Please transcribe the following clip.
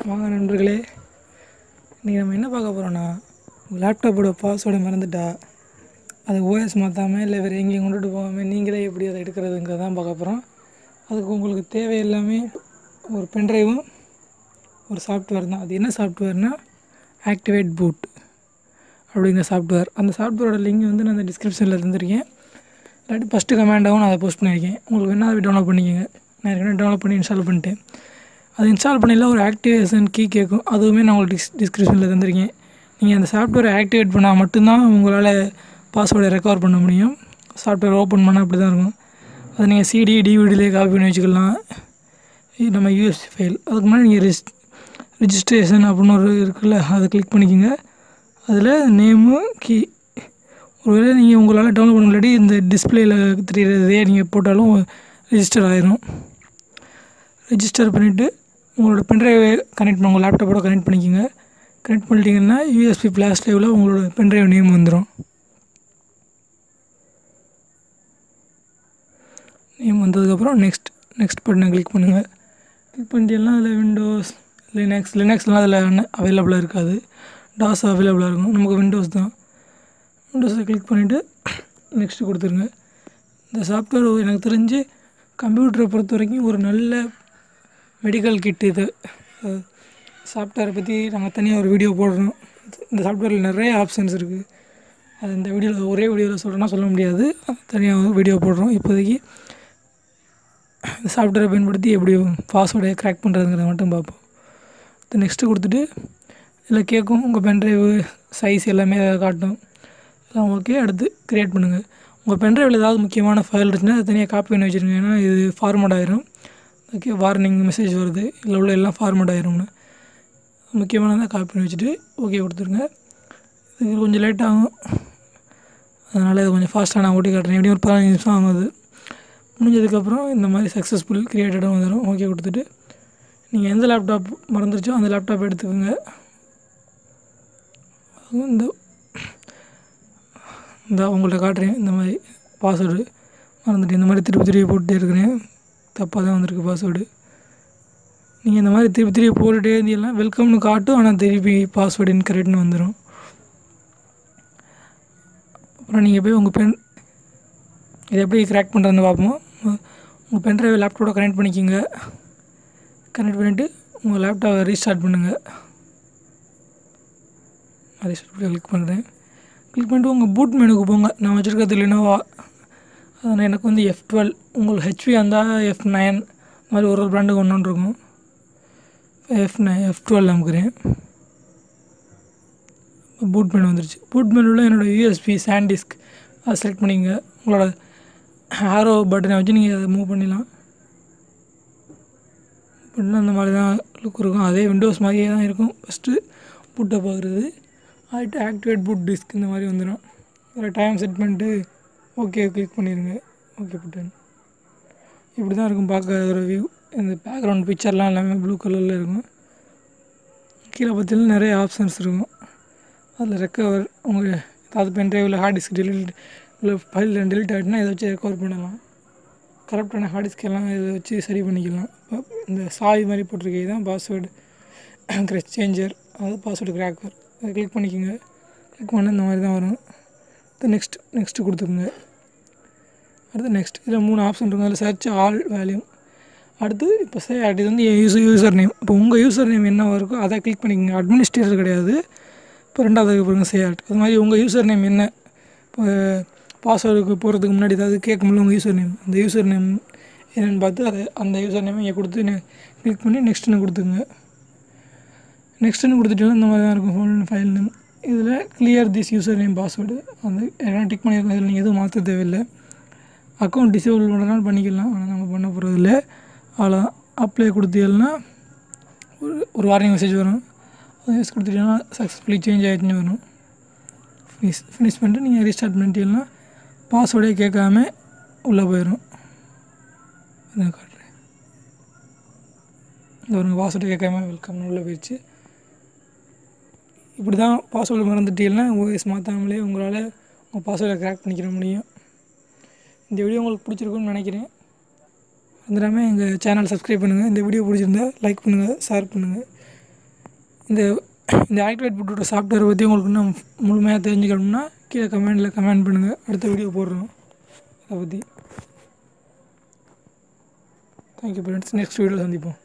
வாங்க நண்பர்களே இன்றைக்கி நம்ம என்ன பார்க்க போகிறோன்னா லேப்டாப்போட பாஸ்வேர்டை மறந்துட்டா அது ஓஎஸ் மாற்றாமல் இல்லை வேறு எங்கேயும் கொண்டுட்டு போகாமல் நீங்களே எப்படி அதை எடுக்கிறதுங்கிறத தான் பார்க்க போகிறோம் அதுக்கு உங்களுக்கு தேவை எல்லாமே ஒரு பென்ட்ரைவும் ஒரு சாஃப்ட்வேர் தான் அது என்ன சாஃப்ட்வேர்னால் ஆக்டிவேட் பூட் அப்படிங்கிற சாஃப்ட்வேர் அந்த சாஃப்ட்வேரோட லிங்க் வந்து நான் அந்த டிஸ்கிரிப்ஷனில் தந்திருக்கேன் இல்லாட்டி ஃபஸ்ட்டு கமெண்டாகவும் நான் அதை போஸ்ட் பண்ணியிருக்கேன் உங்களுக்கு வேணால் அதை டவுன்லோட் பண்ணிக்கோங்க நான் ஏற்கனவே டவுன்லோட் பண்ணி இன்ஸ்டால் பண்ணிட்டேன் அது இன்ஸ்டால் பண்ணல ஒரு ஆக்டிவேஷன் கீ கேட்கும் அதுவுமே நான் உங்களுக்கு டிஸ் டிஸ்கிரிப்ஷனில் தந்திருக்கேன் நீங்கள் அந்த சாஃப்ட்வேரை ஆக்டிவேட் பண்ணால் மட்டும்தான் உங்களால் பாஸ்வேர்டை ரெக்கவர் பண்ண முடியும் சாஃப்ட்வேர் ஓப்பன் பண்ணால் அப்படி தான் இருக்கும் அதை நீங்கள் சிடி டிவிடிலே காப்பி பண்ணி வச்சுக்கலாம் இது நம்ம யூஎஸ்பி ஃபைல் அதுக்கு முன்னாடி நீங்கள் ரிஜிஸ் ரிஜிஸ்ட்ரேஷன் அப்படின்னு ஒரு இருக்குல்ல அதை கிளிக் பண்ணிக்கோங்க அதில் நேமு கீ ஒருவேளை நீங்கள் உங்களால் டவுன்லோட் பண்ண முன்னாடி இந்த டிஸ்பிளேயில் தெரியறதே நீங்கள் போட்டாலும் ரிஜிஸ்டர் ஆயிரும் ரிஜிஸ்டர் பண்ணிவிட்டு உங்களோட பென்ட்ரைவை கனெக்ட் பண்ண உங்கள் லேப்டாப்போட கனெக்ட் பண்ணிக்கோங்க கனெக்ட் பண்ணிட்டீங்கன்னா யூஎஸ்பி ஃப்ளாஷ் லைவில் உங்களோட பென்ட்ரைவ் நேம் வந்துடும் நேம் வந்ததுக்கப்புறம் நெக்ஸ்ட் நெக்ஸ்ட் பட்டனை கிளிக் பண்ணுங்கள் கிளிக் பண்ணிட்டீங்கன்னா அதில் விண்டோஸ் லினக்ஸ் லினக்ஸ்லாம் அதில் அவைலபிளாக இருக்காது டாஸ் அவைலபிளாக இருக்கும் நமக்கு விண்டோஸ் தான் விண்டோஸை கிளிக் பண்ணிவிட்டு நெக்ஸ்ட்டு கொடுத்துருங்க இந்த சாஃப்ட்வேர் எனக்கு தெரிஞ்சு கம்ப்யூட்டரை பொறுத்த வரைக்கும் ஒரு நல்ல மெடிக்கல் கிட் இது சாஃப்ட்வேரை பற்றி நாங்கள் தனியாக ஒரு வீடியோ போடுறோம் இந்த சாஃப்ட்வேரில் நிறைய ஆப்ஷன்ஸ் இருக்குது அது இந்த வீடியோவில் ஒரே வீடியோவில் சொல்கிறேன்னா சொல்ல முடியாது தனியாக வீடியோ போடுறோம் இப்போதைக்கு இந்த சாஃப்ட்வேரை பயன்படுத்தி எப்படி பாஸ்வேர்டை க்ராக் பண்ணுறதுங்கிறத மட்டும் பார்ப்போம் இது நெக்ஸ்ட்டு கொடுத்துட்டு இதில் கேட்கும் உங்கள் பென்ட்ரைவு சைஸ் எல்லாமே அதை காட்டும் எல்லாம் ஓகே அடுத்து க்ரியேட் பண்ணுங்கள் உங்கள் பென்ட்ரைவில் ஏதாவது முக்கியமான ஃபைல் இருந்துச்சுன்னா அதை தனியாக காப்பி பண்ணி வச்சுருங்க ஏன்னா இது ஃபார்மேட் ஆயிரும் ஓகே வார்னிங் மெசேஜ் வருது இதில் உள்ள எல்லாம் ஃபார்மேட் ஆயிரும்னு முக்கியமானதாக காப்பி பண்ணி வச்சுட்டு ஓகே கொடுத்துருங்க இது கொஞ்சம் லேட் ஆகும் அதனால் இது கொஞ்சம் ஃபாஸ்ட்டாக நான் ஓட்டி காட்டுறேன் எப்படியும் ஒரு பதினஞ்சு நிமிஷம் ஆகும் அது முடிஞ்சதுக்கப்புறம் இந்த மாதிரி சக்ஸஸ்ஃபுல் க்ரியேட்டடும் வந்துடும் ஓகே கொடுத்துட்டு நீங்கள் எந்த லேப்டாப் மறந்துருச்சோ அந்த லேப்டாப் எடுத்துக்கோங்க அதுவும் இந்த இந்த உங்கள்கிட்ட காட்டுறேன் இந்த மாதிரி பாஸ்வேர்டு மறந்துட்டு இந்த மாதிரி திருப்பி திருப்பி போட்டுட்டே இருக்கிறேன் தப்பாக தான் வந்திருக்கு பாஸ்வேர்டு நீங்கள் இந்த மாதிரி திருப்பி திருப்பி போட்டுகிட்டே இருந்தீங்கன்னா வெல்கம்னு காட்டும் ஆனால் திருப்பி பாஸ்வேர்டு இன்கரெக்ட்னு வந்துடும் அப்புறம் நீங்கள் போய் உங்கள் பென் இதை எப்படி க்ராக் பண்ணுறதுன்னு பார்ப்போம் உங்கள் பென்ட்ரைவை லேப்டாப்போட கனெக்ட் பண்ணிக்கோங்க கனெக்ட் பண்ணிவிட்டு உங்கள் லேப்டாப்பை ரீஸ்டார்ட் பண்ணுங்கள் ரீஸ்டார்ட் பண்ணி கிளிக் பண்ணுறேன் கிளிக் பண்ணிட்டு உங்கள் பூட் மெனுக்கு போங்க நான் வச்சுருக்கிறது லினோவா அதனால் எனக்கு வந்து எஃப் டுவெல் உங்களுக்கு ஹெச்பி இருந்தால் எஃப் நைன் மாதிரி ஒரு ஒரு ப்ராண்டுக்கு ஒன்று ஒன்று இருக்கும் எஃப் நைன் எஃப் டுவெல் அமுக்குறேன் பூட் மெனு வந்துருச்சு பூட் மெனுவில் என்னோடய யூஎஸ்பி சாண்டிஸ்க் அதை செலக்ட் பண்ணிங்க உங்களோட ஆரோ பட்டனை வச்சு நீங்கள் அதை மூவ் பண்ணிடலாம் பண்ணால் அந்த மாதிரி தான் லுக் இருக்கும் அதே விண்டோஸ் மாதிரியே தான் இருக்கும் ஃபஸ்ட்டு பூட்டை பார்க்குறது ஆகிட்டு ஆக்டிவேட் பூட் டிஸ்க் இந்த மாதிரி வந்துடும் அதில் டைம் செட் பண்ணிட்டு ஓகே கிளிக் பண்ணிடுங்க ஓகே புட்டன் இப்படி தான் இருக்கும் பார்க்க ஒரு வியூ இந்த பேக்ரவுண்ட் பிக்சர்லாம் எல்லாமே ப்ளூ கலரில் இருக்கும் கீழே பார்த்தீங்கன்னா நிறைய ஆப்ஷன்ஸ் இருக்கும் அதில் ரெக்கவர் உங்கள் ஏதாவது பென்ட்ரைவில் ஹார்ட் டிஸ்க் டெலிட் இல்லை ஃபைல் டெலிட் ஆகிட்டுனா இதை வச்சு ரெக்கவர் பண்ணலாம் கரெக்டான ஹார்ட் டிஸ்க் எல்லாம் இதை வச்சு சரி பண்ணிக்கலாம் இப்போ இந்த சாய் மாதிரி போட்டிருக்கே தான் பாஸ்வேர்டு க்ரெச் சேஞ்சர் அது பாஸ்வேர்டு கிராக்கர் அதை கிளிக் பண்ணிக்கோங்க கிளிக் பண்ணால் இந்த மாதிரி தான் வரும் நெக்ஸ்ட் நெக்ஸ்ட்டு கொடுத்துக்குங்க அடுத்து நெக்ஸ்ட் இதில் மூணு ஆப்ஷன் இருக்கும் அதில் சர்ச் ஆல் வேல்யூம் அடுத்து இப்போ சே இது வந்து யூசர் யூசர் நேம் இப்போ உங்கள் யூசர் நேம் என்னவா இருக்கோ அதை கிளிக் பண்ணிக்கோங்க அட்மினிஸ்ட்ரேட்டர் கிடையாது இப்போ ரெண்டாவது பாருங்க சே ஆட் அது மாதிரி உங்கள் யூசர் நேம் என்ன இப்போ பாஸ்வேர்டுக்கு போகிறதுக்கு முன்னாடி ஏதாவது கேட்கும்ல உங்கள் யூசர் நேம் அந்த யூசர் நேம் என்னென்னு பார்த்து அதை அந்த யூசர் நேமை இங்கே கொடுத்து கிளிக் பண்ணி நெக்ஸ்ட்டுன்னு கொடுத்துங்க நெக்ஸ்ட்டுன்னு கொடுத்துட்டீங்கன்னா இந்த மாதிரி தான் இருக்கும் ஃபோன் ஃபைல் நேம் இதில் clear this user name password அந்த எல்லாம் டிக் பண்ணியிருக்கோம் இதில் நீங்கள் எதுவும் மாற்ற தேவையில்லை அக்கௌண்ட் டிசேபிள் பண்ணுறதுனால பண்ணிக்கலாம் ஆனால் நம்ம பண்ண போகிறது இல்லை அவ்வளோ அப்ளை கொடுத்தீங்கன்னா ஒரு ஒரு வார்னிங் மெசேஜ் வரும் அது யூஸ் கொடுத்துட்டீங்கன்னா சக்ஸஸ்ஃபுல்லி சேஞ்ச் ஆகிடுச்சுன்னு வரும் ஃபினிஷ் ஃபினிஷ் பண்ணிட்டு நீங்கள் ரீஸ்டார்ட் பண்ணிட்டீங்கன்னா பாஸ்வேர்டே கேட்காம உள்ளே போயிடும் இதை காட்டுறேன் இந்த ஒரு பாஸ்வேர்டை கேட்காம வெல்கம் உள்ளே போயிடுச்சு இப்படி தான் பாஸ்வேர்டு மறந்துட்டீங்கன்னா ஓஎஸ் மாற்றாமலே உங்களால் உங்கள் பாஸ்வேர்டை க்ராக் பண்ணிக்கிற முடியும் இந்த வீடியோ உங்களுக்கு பிடிச்சிருக்குன்னு நினைக்கிறேன் மறந்துடாமல் எங்கள் சேனல் சப்ஸ்கிரைப் பண்ணுங்கள் இந்த வீடியோ பிடிச்சிருந்தா லைக் பண்ணுங்கள் ஷேர் பண்ணுங்கள் இந்த இந்த ஆக்டிவேட் புட்டோட சாஃப்ட்வேர் பற்றி உங்களுக்கு இன்னும் முழுமையாக தெரிஞ்சுக்கணும்னா கீழே கமெண்டில் கமெண்ட் பண்ணுங்கள் அடுத்த வீடியோ போடுறோம் அதை பற்றி தேங்க்யூ ஃப்ரெண்ட்ஸ் நெக்ஸ்ட் வீடியோவில் சந்திப்போம்